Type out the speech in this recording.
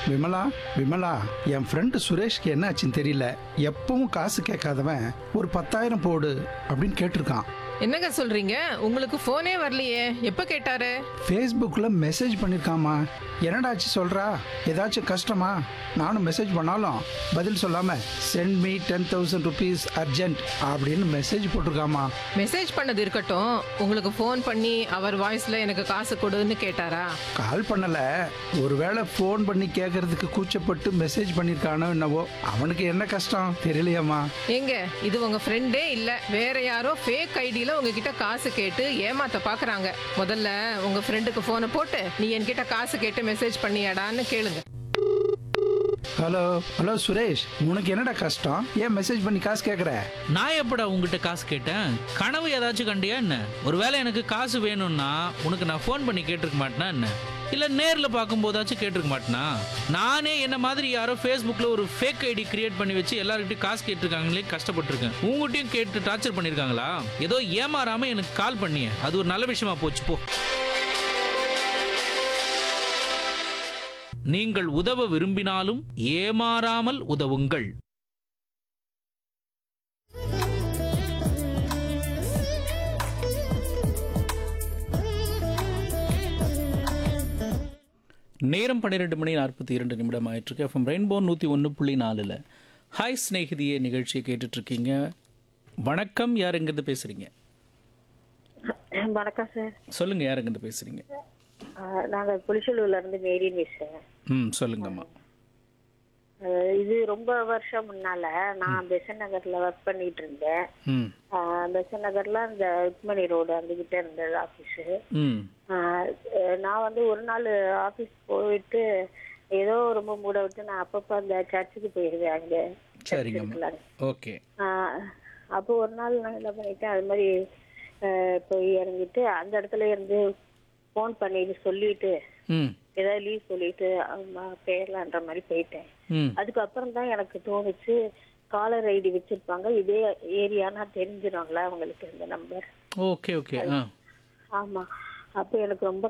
விமலா விமலா என் ஃப்ரெண்டு சுரேஷ்க்கு என்ன ஆச்சுன்னு தெரியல எப்பவும் காசு கேட்காதவன் ஒரு பத்தாயிரம் போடு அப்படின்னு கேட்டிருக்கான் என்னங்க சொல்றீங்க உங்களுக்கு போனே வரலையே எப்ப கேட்டாரு ஃபேஸ்புக்கில் மெசேஜ் பண்ணியிருக்காமா என்னடாச்சு சொல்கிறா ஏதாச்சும் கஷ்டமா நானும் மெசேஜ் பண்ணாலும் பதில் சொல்லாமல் send me ten thousand rupees urgent அப்படின்னு மெசேஜ் போட்டிருக்காமா மெசேஜ் பண்ணது இருக்கட்டும் உங்களுக்கு ஃபோன் பண்ணி அவர் வாய்ஸ்ல எனக்கு காசு கொடுன்னு கேட்டாரா கால் பண்ணலை ஒருவேளை ஃபோன் பண்ணி கேட்கறதுக்கு கூச்சப்பட்டு மெசேஜ் பண்ணியிருக்கானோ என்னவோ அவனுக்கு என்ன கஷ்டம் தெரியலையாம்மா ஏங்க இது உங்க ஃப்ரெண்டே இல்ல வேற யாரோ ஃபேக் ஐடியில உங்ககிட்ட காசு கேட்டு ஏமாத்த பாக்குறாங்க முதல்ல உங்க ஃப்ரெண்டுக்கு போனை போட்டு நீ என்கிட்ட காசு கேட்டு மெசேஜ் பண்ணியாடான்னு கேளுங்க ஹலோ ஹலோ சுரேஷ் உனக்கு என்னடா கஷ்டம் ஏன் மெசேஜ் பண்ணி காசு கேட்குற நான் எப்படா உங்ககிட்ட காசு கேட்டேன் கனவு ஏதாச்சும் கண்டியா என்ன ஒருவேளை எனக்கு காசு வேணும்னா உனக்கு நான் ஃபோன் பண்ணி கேட்டிருக்க மாட்டேனா என்ன இல்ல நேர்ல பார்க்கும்போதாச்சும் கேட்டிருக்க மாட்டேனா நானே என்ன மாதிரி யாரோ ஃபேஸ்புக்ல ஒரு ஃபேக் ஐடி கிரியேட் பண்ணி வச்சு எல்லார்கிட்டயும் காசு கேட்டிருக்காங்களே கஷ்டப்பட்டிருக்கேன் உங்ககிட்டயும் கேட்டு டார்ச்சர் பண்ணிருக்காங்களா ஏதோ ஏமாறாம எனக்கு கால் பண்ணிய அது ஒரு நல்ல விஷயமா போச்சு போ நீங்கள் உதவ விரும்பினாலும் ஏமாறாமல் உதவுங்கள் நேரம் பன்னிரெண்டு மணி நாற்பத்தி இரண்டு நிமிடம் ஆயிட்டிருக்கு எஃப்எம் ரெயின்போ நூற்றி ஒன்று புள்ளி நாலில் ஹாய் ஸ்நேகிதியே நிகழ்ச்சியை கேட்டுட்ருக்கீங்க வணக்கம் யார் எங்கேருந்து பேசுகிறீங்க வணக்கம் சார் சொல்லுங்கள் யார் எங்கேருந்து பேசுகிறீங்க ஆஹ் நாங்க புலிச்சலூர்ல இருந்து மேரின்னு பேசுறேன் ம் சொல்லுங்கம்மா ஆஹ் இது ரொம்ப வருஷம் முன்னால நான் பெசன் நகர்ல ஒர்க் பண்ணிட்டு இருந்தேன் ம் ஆஹ் பெசன் நகர்ல அந்த ருக்மணி ரோடு அந்த கிட்ட இருந்தது ஆபீஸ் ம் நான் வந்து ஒரு நாள் ஆபீஸ் போயிட்டு ஏதோ ரொம்ப மூட விட்டு நான் அப்பப்போ அந்த சர்ச்சுக்கு போயிருவேன் அங்க சரிங்கம்மா ஓகே ஆஹ் அப்போ ஒரு நாள் நான் என்ன பண்ணிட்டேன் அது மாதிரி ஆஹ் போய் இறங்கிட்டு அந்த இடத்துல இருந்து ஃபோன் பண்ணிட்டு சொல்லிட்டு ம் ஏதாவது லீவ் சொல்லிட்டு அவங்க பேர்லான்ற மாதிரி போயிட்டேன் ம் அதுக்கப்புறம் தான் எனக்கு தோணுச்சு காலர் ஐடி வச்சிருப்பாங்க இதே ஏரியானா தெரிஞ்சிடும்ல அவங்களுக்கு இந்த நம்பர் ஓகே ஓகே ஆ ஆமா அப்போ எனக்கு ரொம்ப